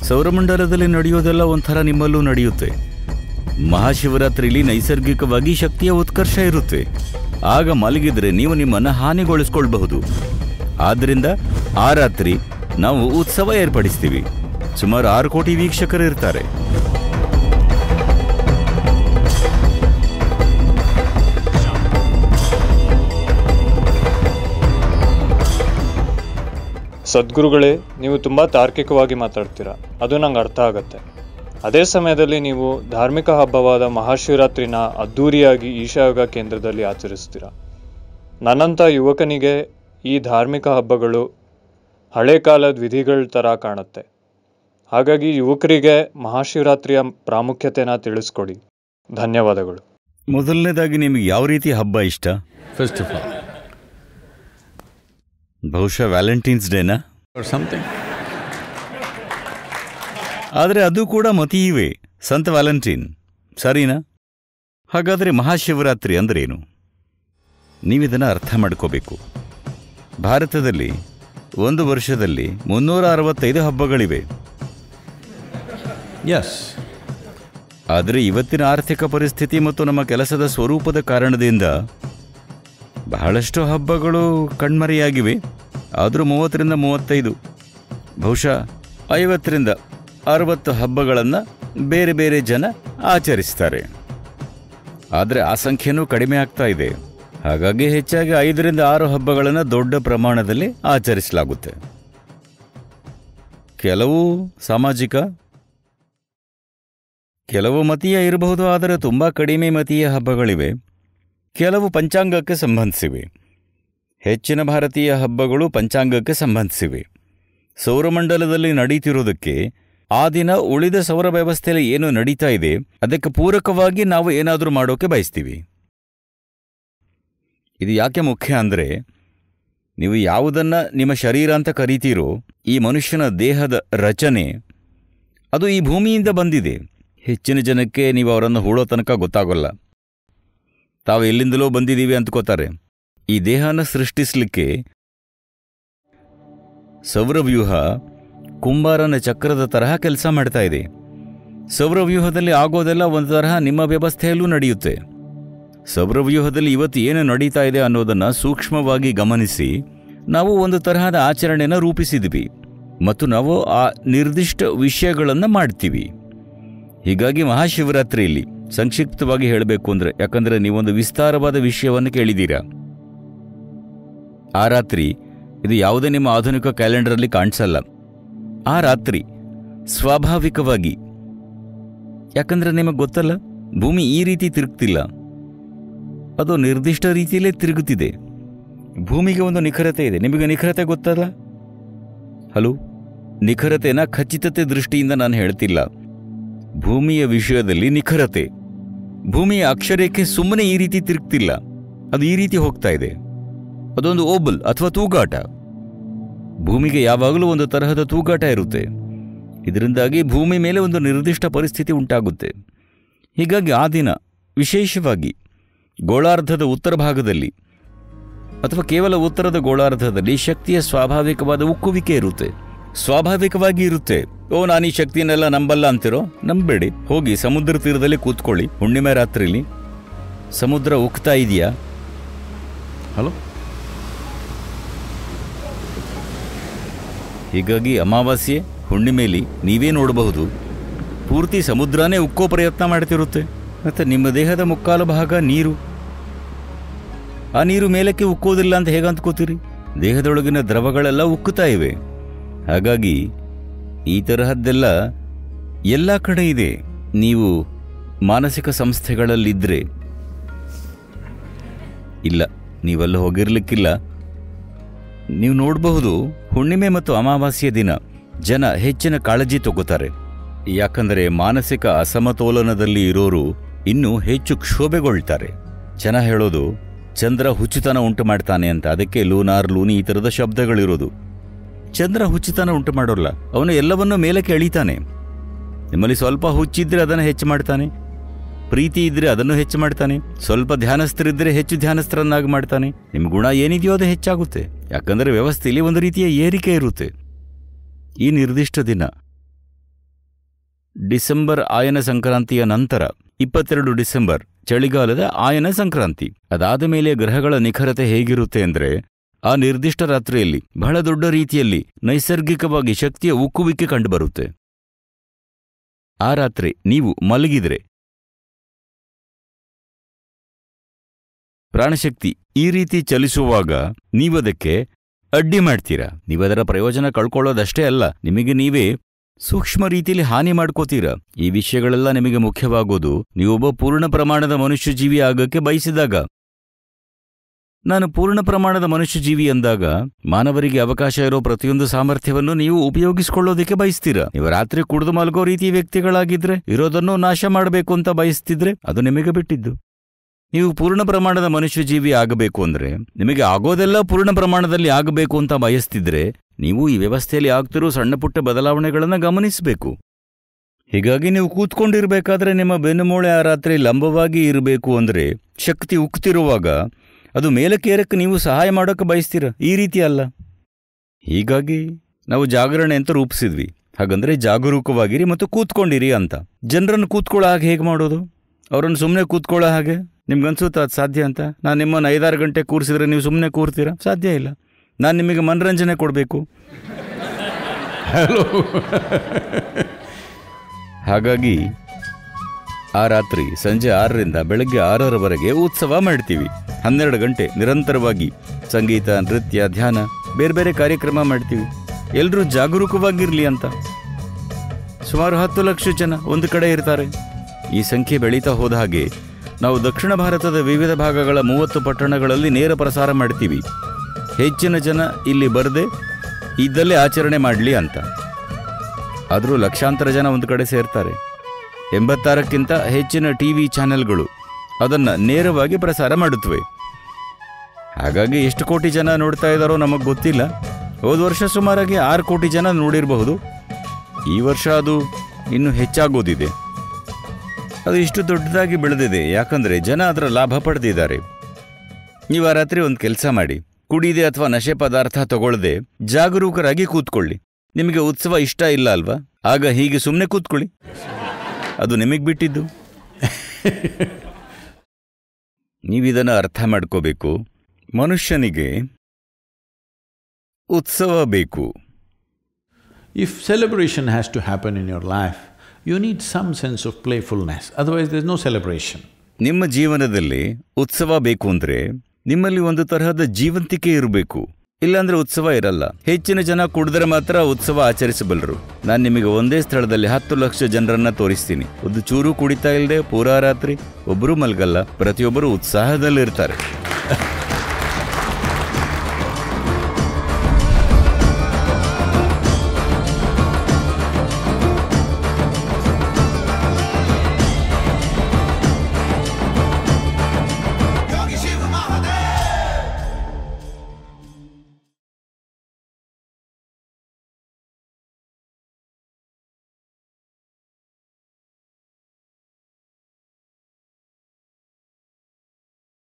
ಸೌರಮಂಡಲದಲ್ಲಿ ನಡೆಯೋದೆಲ್ಲ ಒಂಥರ ನಿಮ್ಮಲ್ಲೂ ನಡೆಯುತ್ತೆ ಮಹಾಶಿವರಾತ್ರಿಲಿ ನೈಸರ್ಗಿಕವಾಗಿ ಶಕ್ತಿಯ ಉತ್ಕರ್ಷ ಇರುತ್ತೆ ಆಗ ಮಲಗಿದ್ರೆ ನೀವು ನಿಮ್ಮನ್ನು ಹಾನಿಗೊಳಿಸ್ಕೊಳ್ಬಹುದು ಆದ್ದರಿಂದ ಆ ರಾತ್ರಿ ನಾವು ಉತ್ಸವ ಏರ್ಪಡಿಸ್ತೀವಿ ಸುಮಾರು ಆರು ಕೋಟಿ ವೀಕ್ಷಕರು ಇರ್ತಾರೆ ಸದ್ಗುರುಗಳೇ ನೀವು ತುಂಬ ತಾರ್ಕಿಕವಾಗಿ ಮಾತಾಡ್ತೀರಾ ಅದು ನಂಗೆ ಅರ್ಥ ಆಗತ್ತೆ ಅದೇ ಸಮಯದಲ್ಲಿ ನೀವು ಧಾರ್ಮಿಕ ಹಬ್ಬವಾದ ಮಹಾಶಿವರಾತ್ರಿನ ಅದ್ಧೂರಿಯಾಗಿ ಈಶಾಯೋಗ ಕೇಂದ್ರದಲ್ಲಿ ಆಚರಿಸ್ತೀರಾ ನನ್ನಂಥ ಯುವಕನಿಗೆ ಈ ಧಾರ್ಮಿಕ ಹಬ್ಬಗಳು ಹಳೆ ಕಾಲದ ವಿಧಿಗಳ ಥರ ಕಾಣುತ್ತೆ ಹಾಗಾಗಿ ಯುವಕರಿಗೆ ಮಹಾಶಿವರಾತ್ರಿಯ ಪ್ರಾಮುಖ್ಯತೆನ ತಿಳಿಸ್ಕೊಡಿ ಧನ್ಯವಾದಗಳು ಮೊದಲನೇದಾಗಿ ನಿಮಗೆ ಯಾವ ರೀತಿ ಹಬ್ಬ ಇಷ್ಟ First of all, ಬಹುಶಃ ವ್ಯಾಲೆಂಟೈನ್ಸ್ ಡೇನಾ or something. ಆದರೆ ಅದು ಕೂಡ ಮತೀಯವೇ ಸಂತ ವ್ಯಾಲೆಂಟೈನ್ ಸರಿನಾ ಹಾಗಾದರೆ ಮಹಾಶಿವರಾತ್ರಿ ಅಂದ್ರೇನು ನೀವಿದನ್ನು ಅರ್ಥ ಮಾಡ್ಕೋಬೇಕು ಭಾರತದಲ್ಲಿ ಒಂದು ವರ್ಷದಲ್ಲಿ ಮುನ್ನೂರ ಅರವತ್ತೈದು ಹಬ್ಬಗಳಿವೆ Yes. ಆದರೆ ಇವತ್ತಿನ ಆರ್ಥಿಕ ಪರಿಸ್ಥಿತಿ ಮತ್ತು ನಮ್ಮ ಕೆಲಸದ ಸ್ವರೂಪದ ಕಾರಣದಿಂದ ಬಹಳಷ್ಟು ಹಬ್ಬಗಳು ಕಣ್ಮರೆಯಾಗಿವೆ ಆದರೂ ಮೂವತ್ತರಿಂದ ಮೂವತ್ತೈದು ಬಹುಶಃ ಐವತ್ತರಿಂದ ಅರವತ್ತು ಹಬ್ಬಗಳನ್ನು ಬೇರೆ ಬೇರೆ ಜನ ಆಚರಿಸ್ತಾರೆ ಆದರೆ ಆ ಸಂಖ್ಯೆನೂ ಕಡಿಮೆ ಆಗ್ತಾ ಇದೆ ಹಾಗಾಗಿ ಹೆಚ್ಚಾಗಿ ಐದರಿಂದ ಆರು ಹಬ್ಬಗಳನ್ನು ದೊಡ್ಡ ಪ್ರಮಾಣದಲ್ಲಿ ಆಚರಿಸಲಾಗುತ್ತೆ ಕೆಲವು ಸಾಮಾಜಿಕ ಕೆಲವು ಮತೀಯ ಇರಬಹುದು ಆದರೆ ತುಂಬ ಕಡಿಮೆ ಮತೀಯ ಹಬ್ಬಗಳಿವೆ ಕೆಲವು ಪಂಚಾಂಗಕ್ಕೆ ಸಂಬಂಧಿಸಿವೆ ಹೆಚ್ಚಿನ ಭಾರತೀಯ ಹಬ್ಬಗಳು ಪಂಚಾಂಗಕ್ಕೆ ಸಂಬಂಧಿಸಿವೆ ಸೌರಮಂಡಲದಲ್ಲಿ ನಡೀತಿರೋದಕ್ಕೆ ಆ ದಿನ ಉಳಿದ ಸೌರ ವ್ಯವಸ್ಥೆಯಲ್ಲಿ ಏನು ನಡೀತಾ ಇದೆ ಅದಕ್ಕೆ ಪೂರಕವಾಗಿ ನಾವು ಏನಾದರೂ ಮಾಡೋಕೆ ಬಯಸ್ತೀವಿ ಇದು ಯಾಕೆ ಮುಖ್ಯ ಅಂದರೆ ನೀವು ಯಾವುದನ್ನ ನಿಮ್ಮ ಶರೀರ ಅಂತ ಕರಿತೀರೋ ಈ ಮನುಷ್ಯನ ದೇಹದ ರಚನೆ ಅದು ಈ ಭೂಮಿಯಿಂದ ಬಂದಿದೆ ಹೆಚ್ಚಿನ ಜನಕ್ಕೆ ನೀವು ಅವರನ್ನು ಹೂಳೋ ತನಕ ಗೊತ್ತಾಗೋಲ್ಲ ತಾವು ಎಲ್ಲಿಂದಲೋ ಬಂದಿದ್ದೀವಿ ಅಂದ್ಕೋತಾರೆ ಈ ದೇಹನ ಸೃಷ್ಟಿಸಲಿಕ್ಕೆ ಸೌರವ್ಯೂಹ ಕುಂಬಾರನ ಚಕ್ರದ ತರಹ ಕೆಲಸ ಮಾಡ್ತಾ ಇದೆ ಸೌರವ್ಯೂಹದಲ್ಲಿ ಆಗೋದೆಲ್ಲ ಒಂದು ತರಹ ನಿಮ್ಮ ವ್ಯವಸ್ಥೆಯಲ್ಲೂ ನಡೆಯುತ್ತೆ ಸೌರವ್ಯೂಹದಲ್ಲಿ ಇವತ್ತು ಏನು ನಡೀತಾ ಇದೆ ಅನ್ನೋದನ್ನು ಸೂಕ್ಷ್ಮವಾಗಿ ಗಮನಿಸಿ ನಾವು ಒಂದು ತರಹದ ಆಚರಣೆನ ರೂಪಿಸಿದ್ವಿ ಮತ್ತು ನಾವು ಆ ನಿರ್ದಿಷ್ಟ ವಿಷಯಗಳನ್ನು ಮಾಡ್ತೀವಿ ಹೀಗಾಗಿ ಮಹಾಶಿವರಾತ್ರಿಯಲ್ಲಿ ಸಂಕ್ಷಿಪ್ತವಾಗಿ ಹೇಳಬೇಕು ಅಂದರೆ ಯಾಕಂದರೆ ನೀವೊಂದು ವಿಸ್ತಾರವಾದ ವಿಷಯವನ್ನು ಕೇಳಿದ್ದೀರಾ ಆ ರಾತ್ರಿ ಇದು ಯಾವುದೇ ನಿಮ್ಮ ಆಧುನಿಕ ಕ್ಯಾಲೆಂಡರಲ್ಲಿ ಕಾಣಿಸಲ್ಲ ಆ ರಾತ್ರಿ ಸ್ವಾಭಾವಿಕವಾಗಿ ಯಾಕಂದ್ರೆ ನಿಮಗೆ ಗೊತ್ತಲ್ಲ ಭೂಮಿ ಈ ರೀತಿ ತಿರುಗ್ತಿಲ್ಲ ಅದು ನಿರ್ದಿಷ್ಟ ರೀತಿಯಲ್ಲೇ ತಿರುಗುತ್ತಿದೆ ಭೂಮಿಗೆ ಒಂದು ನಿಖರತೆ ಇದೆ ನಿಮಗೆ ನಿಖರತೆ ಗೊತ್ತಲ್ಲ ಹಲೋ ನಿಖರತೆನ ಖಚಿತತೆ ದೃಷ್ಟಿಯಿಂದ ನಾನು ಹೇಳ್ತಿಲ್ಲ ಭೂಮಿಯ ವಿಷಯದಲ್ಲಿ ನಿಖರತೆ ಭೂಮಿಯ ಅಕ್ಷರೇಖೆ ಸುಮ್ಮನೆ ಈ ರೀತಿ ತಿರುಗ್ತಿಲ್ಲ ಅದು ಈ ರೀತಿ ಹೋಗ್ತಾ ಇದೆ ಅದೊಂದು ಓಬಲ್ ಅಥವಾ ತೂಗಾಟ ಭೂಮಿಗೆ ಯಾವಾಗಲೂ ಒಂದು ತರಹದ ತೂಗಾಟ ಇರುತ್ತೆ ಇದರಿಂದಾಗಿ ಭೂಮಿ ಮೇಲೆ ಒಂದು ನಿರ್ದಿಷ್ಟ ಪರಿಸ್ಥಿತಿ ಉಂಟಾಗುತ್ತೆ ಹೀಗಾಗಿ ಆ ದಿನ ವಿಶೇಷವಾಗಿ ಗೋಳಾರ್ಧದ ಉತ್ತರ ಭಾಗದಲ್ಲಿ ಅಥವಾ ಕೇವಲ ಉತ್ತರದ ಗೋಳಾರ್ಧದಲ್ಲಿ ಶಕ್ತಿಯ ಸ್ವಾಭಾವಿಕವಾದ ಉಕ್ಕುವಿಕೆ ಇರುತ್ತೆ ಸ್ವಾಭಾವಿಕವಾಗಿ ಇರುತ್ತೆ ಓ ನಾನು ಈ ಶಕ್ತಿಯನ್ನೆಲ್ಲ ನಂಬಲ್ಲ ಅಂತಿರೋ ನಂಬೇಡಿ ಹೋಗಿ ಸಮುದ್ರ ತೀರದಲ್ಲಿ ಕೂತ್ಕೊಳ್ಳಿ ಹುಣ್ಣಿಮೆ ರಾತ್ರಿಲಿ ಸಮುದ್ರ ಉಕ್ತಾ ಇದೆಯಾ Hello? ಹೀಗಾಗಿ ಅಮಾವಾಸ್ಯೆ ಹುಣ್ಣಿಮೆಲಿ ನೀವೇ ನೋಡಬಹುದು ಪೂರ್ತಿ ಸಮುದ್ರನೇ ಉಕ್ಕೋ ಪ್ರಯತ್ನ ಮಾಡ್ತಿರುತ್ತೆ ಮತ್ತು ನಿಮ್ಮ ದೇಹದ ಮುಕ್ಕಾಲು ಭಾಗ ನೀರು ಆ ನೀರು ಮೇಲಕ್ಕೆ ಉಕ್ಕೋದಿಲ್ಲ ಅಂತ ಹೇಗೆ ಅಂದ್ಕೋತೀರಿ ದೇಹದೊಳಗಿನ ದ್ರವಗಳೆಲ್ಲ ಉಕ್ಕುತ್ತಾ ಇವೆ ಹಾಗಾಗಿ ಈ ತರಹದ್ದೆಲ್ಲ ಎಲ್ಲ ಕಡೆ ಇದೆ ನೀವು ಮಾನಸಿಕ ಸಂಸ್ಥೆಗಳಲ್ಲಿದ್ದರೆ ಇಲ್ಲ ನೀವಲ್ಲಿ ಹೋಗಿರ್ಲಿಕ್ಕಿಲ್ಲ ನೀವು ನೋಡಬಹುದು ಹುಣ್ಣಿಮೆ ಮತ್ತು ಅಮಾವಾಸ್ಯೆ ದಿನ ಜನ ಹೆಚ್ಚಿನ ಕಾಳಜಿ ತಗೋತಾರೆ ಯಾಕಂದರೆ ಮಾನಸಿಕ ಅಸಮತೋಲನದಲ್ಲಿ ಇರೋರು ಇನ್ನೂ ಹೆಚ್ಚು ಕ್ಷೋಭೆಗೊಳ್ತಾರೆ ಜನ ಹೇಳೋದು ಚಂದ್ರ ಹುಚ್ಚುತನ ಉಂಟು ಮಾಡ್ತಾನೆ ಅಂತ ಅದಕ್ಕೆ ಲೂನಾರ್ ಲೂನಿ ಈ ಥರದ ಶಬ್ದಗಳಿರೋದು ಚಂದ್ರ ಹುಚ್ಚುತನ ಉಂಟು ಮಾಡೋಲ್ಲ ಅವನು ಎಲ್ಲವನ್ನೂ ಮೇಲಕ್ಕೆ ಎಳಿತಾನೆ ನಿಮ್ಮಲ್ಲಿ ಸ್ವಲ್ಪ ಹುಚ್ಚಿದ್ರೆ ಅದನ್ನು ಹೆಚ್ಚು ಮಾಡ್ತಾನೆ ಪ್ರೀತಿ ಇದ್ರೆ ಅದನ್ನು ಹೆಚ್ಚು ಮಾಡ್ತಾನೆ ಸ್ವಲ್ಪ ಧ್ಯಾನಸ್ಥರಿದ್ರೆ ಹೆಚ್ಚು ಧ್ಯಾನಸ್ಥರನ್ನಾಗಿ ಮಾಡ್ತಾನೆ ನಿಮ್ಮ ಗುಣ ಏನಿದೆಯೋ ಅದು ಹೆಚ್ಚಾಗುತ್ತೆ ಯಾಕಂದರೆ ವ್ಯವಸ್ಥೆಯಲ್ಲಿ ಒಂದು ರೀತಿಯ ಏರಿಕೆ ಇರುತ್ತೆ ಈ ನಿರ್ದಿಷ್ಟ ದಿನ ಡಿಸೆಂಬರ್ ಆಯನ ಸಂಕ್ರಾಂತಿಯ ನಂತರ ಇಪ್ಪತ್ತೆರಡು ಡಿಸೆಂಬರ್ ಚಳಿಗಾಲದ ಆಯನ ಸಂಕ್ರಾಂತಿ ಅದಾದ ಮೇಲೆ ಗ್ರಹಗಳ ನಿಖರತೆ ಹೇಗಿರುತ್ತೆ ಅಂದ್ರೆ ಆ ನಿರ್ದಿಷ್ಟ ರಾತ್ರಿಯಲ್ಲಿ ಬಹಳ ದೊಡ್ಡ ರೀತಿಯಲ್ಲಿ ನೈಸರ್ಗಿಕವಾಗಿ ಶಕ್ತಿಯ ಉಕ್ಕುವಿಕೆ ಕಂಡುಬರುತ್ತೆ ಆ ರಾತ್ರಿ ನೀವು ಮಲಗಿದ್ರೆ ಪ್ರಾಣಶಕ್ತಿ ಈ ರೀತಿ ಚಲಿಸುವಾಗ ನೀವದಕ್ಕೆ ಅಡ್ಡಿ ಮಾಡ್ತೀರಾ ನೀವದರ ಪ್ರಯೋಜನ ಕಳ್ಕೊಳ್ಳೋದಷ್ಟೇ ಅಲ್ಲ ನಿಮಗೆ ನೀವೇ ಸೂಕ್ಷ್ಮ ರೀತಿಯಲ್ಲಿ ಹಾನಿ ಮಾಡ್ಕೋತೀರಾ ಈ ವಿಷಯಗಳೆಲ್ಲ ನಿಮಗೆ ಮುಖ್ಯವಾಗೋದು ನೀವೊಬ್ಬ ಪೂರ್ಣ ಪ್ರಮಾಣದ ಮನುಷ್ಯ ಜೀವಿ ಆಗಕ್ಕೆ ಬಯಸಿದಾಗ ನಾನು ಪೂರ್ಣ ಪ್ರಮಾಣದ ಮನುಷ್ಯ ಜೀವಿ ಅಂದಾಗ ಮಾನವರಿಗೆ ಅವಕಾಶ ಇರೋ ಪ್ರತಿಯೊಂದು ಸಾಮರ್ಥ್ಯವನ್ನು ನೀವು ಉಪಯೋಗಿಸಿಕೊಳ್ಳೋದಕ್ಕೆ ಬಯಸ್ತೀರಾ ನೀವು ರಾತ್ರಿ ಕುಡಿದು ಮಲಗೋ ರೀತಿ ವ್ಯಕ್ತಿಗಳಾಗಿದ್ರೆ ಇರೋದನ್ನು ನಾಶ ಮಾಡಬೇಕು ಅಂತ ಬಯಸ್ತಿದ್ರೆ ಅದು ನಿಮಗೆ ಬಿಟ್ಟಿದ್ದು ನೀವು ಪೂರ್ಣ ಪ್ರಮಾಣದ ಮನುಷ್ಯ ಜೀವಿ ಆಗಬೇಕು ಅಂದ್ರೆ ನಿಮಗೆ ಆಗೋದೆಲ್ಲ ಪೂರ್ಣ ಪ್ರಮಾಣದಲ್ಲಿ ಆಗಬೇಕು ಅಂತ ಬಯಸ್ತಿದ್ರೆ ನೀವು ಈ ವ್ಯವಸ್ಥೆಯಲ್ಲಿ ಆಗ್ತಿರೋ ಸಣ್ಣ ಪುಟ್ಟ ಬದಲಾವಣೆಗಳನ್ನು ಗಮನಿಸಬೇಕು ಹೀಗಾಗಿ ನೀವು ಕೂತ್ಕೊಂಡಿರ್ಬೇಕಾದ್ರೆ ನಿಮ್ಮ ಬೆನ್ನುಮೂಳೆ ಆ ರಾತ್ರಿ ಲಂಬವಾಗಿ ಇರಬೇಕು ಅಂದ್ರೆ ಶಕ್ತಿ ಉಕ್ತಿರುವಾಗ ಅದು ಮೇಲಕ್ಕೇರಕ್ಕೆ ನೀವು ಸಹಾಯ ಮಾಡೋಕೆ ಬಯಸ್ತೀರ ಈ ರೀತಿ ಅಲ್ಲ ಹೀಗಾಗಿ ನಾವು ಜಾಗರಣೆ ಅಂತ ರೂಪಿಸಿದ್ವಿ ಹಾಗಂದ್ರೆ ಜಾಗರೂಕವಾಗಿರಿ ಮತ್ತು ಕೂತ್ಕೊಂಡಿರಿ ಅಂತ ಜನರನ್ನು ಕೂತ್ಕೊಳ್ಳೋ ಹಾಗೆ ಹೇಗೆ ಮಾಡೋದು ಅವರನ್ನು ಸುಮ್ಮನೆ ಕೂತ್ಕೊಳ್ಳೋ ಹಾಗೆ ನಿಮ್ಗನ್ಸುತ್ತಾ ಅದು ಸಾಧ್ಯ ಅಂತ ನಾನು ನಿಮ್ಮನ್ನು ಐದಾರು ಗಂಟೆ ಕೂರಿಸಿದ್ರೆ ನೀವು ಸುಮ್ಮನೆ ಕೂರ್ತೀರಾ ಸಾಧ್ಯ ಇಲ್ಲ ನಾನು ನಿಮಗೆ ಮನರಂಜನೆ ಕೊಡಬೇಕು ಹಾಗಾಗಿ ಆ ರಾತ್ರಿ ಸಂಜೆ ಆರರಿಂದ ಬೆಳಗ್ಗೆ ಆರರವರೆಗೆ ಉತ್ಸವ ಮಾಡ್ತೀವಿ ಹನ್ನೆರಡು ಗಂಟೆ ನಿರಂತರವಾಗಿ ಸಂಗೀತ ನೃತ್ಯ ಧ್ಯಾನ ಬೇರೆ ಬೇರೆ ಕಾರ್ಯಕ್ರಮ ಮಾಡ್ತೀವಿ ಎಲ್ಲರೂ ಜಾಗರೂಕವಾಗಿರಲಿ ಅಂತ ಸುಮಾರು ಹತ್ತು ಲಕ್ಷ ಜನ ಒಂದು ಕಡೆ ಇರ್ತಾರೆ ಈ ಸಂಖ್ಯೆ ಬೆಳೀತಾ ಹೋದ ಹಾಗೆ ನಾವು ದಕ್ಷಿಣ ಭಾರತದ ವಿವಿಧ ಭಾಗಗಳ ಮೂವತ್ತು ಪಟ್ಟಣಗಳಲ್ಲಿ ನೇರ ಪ್ರಸಾರ ಮಾಡ್ತೀವಿ ಹೆಚ್ಚಿನ ಜನ ಇಲ್ಲಿ ಬರದೆ ಇದ್ದಲ್ಲೇ ಆಚರಣೆ ಮಾಡಲಿ ಅಂತ ಆದರೂ ಲಕ್ಷಾಂತರ ಜನ ಒಂದು ಕಡೆ ಸೇರ್ತಾರೆ ಎಂಬತ್ತಾರಕ್ಕಿಂತ ಹೆಚ್ಚಿನ ಟಿವಿ ಚಾನೆಲ್ಗಳು ಅದನ್ನು ನೇರವಾಗಿ ಪ್ರಸಾರ ಮಾಡುತ್ತವೆ ಹಾಗಾಗಿ ಎಷ್ಟು ಕೋಟಿ ಜನ ನೋಡ್ತಾ ಇದ್ದಾರೋ ನಮಗೆ ಗೊತ್ತಿಲ್ಲ ಹೋದ ವರ್ಷ ಸುಮಾರಾಗಿ ಆರು ಕೋಟಿ ಜನ ನೋಡಿರಬಹುದು ಈ ವರ್ಷ ಅದು ಇನ್ನೂ ಹೆಚ್ಚಾಗೋದಿದೆ ಅದು ಇಷ್ಟು ದೊಡ್ಡದಾಗಿ ಬೆಳೆದಿದೆ ಯಾಕಂದ್ರೆ ಜನ ಅದರ ಲಾಭ ಪಡೆದಿದ್ದಾರೆ ನೀವು ಆ ರಾತ್ರಿ ಒಂದು ಕೆಲಸ ಮಾಡಿ ಕುಡಿದೆ ಅಥವಾ ನಶೆ ಪದಾರ್ಥ ತಗೊಳ್ಳದೆ ಜಾಗರೂಕರಾಗಿ ಕೂತ್ಕೊಳ್ಳಿ ನಿಮಗೆ ಉತ್ಸವ ಇಷ್ಟ ಇಲ್ಲ ಅಲ್ವಾ ಆಗ ಹೀಗೆ ಸುಮ್ಮನೆ ಕೂತ್ಕೊಳ್ಳಿ ಅದು ನಿಮಗೆ ಬಿಟ್ಟಿದ್ದು ನೀವಿದನ್ನು ಅರ್ಥ ಮಾಡ್ಕೋಬೇಕು ಮನುಷ್ಯನಿಗೆ ಉತ್ಸವ ಬೇಕು If celebration has to happen in your life, you need some sense of playfulness, otherwise, there's no celebration. ನಿಮ್ಮ ಜೀವನದಲ್ಲಿ ಉತ್ಸವ ಬೇಕು ಅಂದ್ರೆ ನಿಮ್ಮಲ್ಲಿ ಒಂದು ತರಹದ ಜೀವಂತಿಕೆ ಇರಬೇಕು ಇಲ್ಲಾಂದ್ರೆ ಉತ್ಸವ ಇರಲ್ಲ ಹೆಚ್ಚಿನ ಜನ ಕುಡಿದ್ರೆ ಮಾತ್ರ ಉತ್ಸವ ಆಚರಿಸಬಲ್ಲರು ನಾನು ನಿಮಗೆ ಒಂದೇ ಸ್ಥಳದಲ್ಲಿ ಹತ್ತು ಲಕ್ಷ ಜನರನ್ನ ತೋರಿಸ್ತೀನಿ ಒಂದು ಚೂರು ಕುಡಿತಾ ಇಲ್ಲದೆ ಪೂರಾ ರಾತ್ರಿ ಒಬ್ಬರು ಮಲ್ಗಲ್ಲ ಪ್ರತಿಯೊಬ್ಬರು ಉತ್ಸಾಹದಲ್ಲಿರ್ತಾರೆ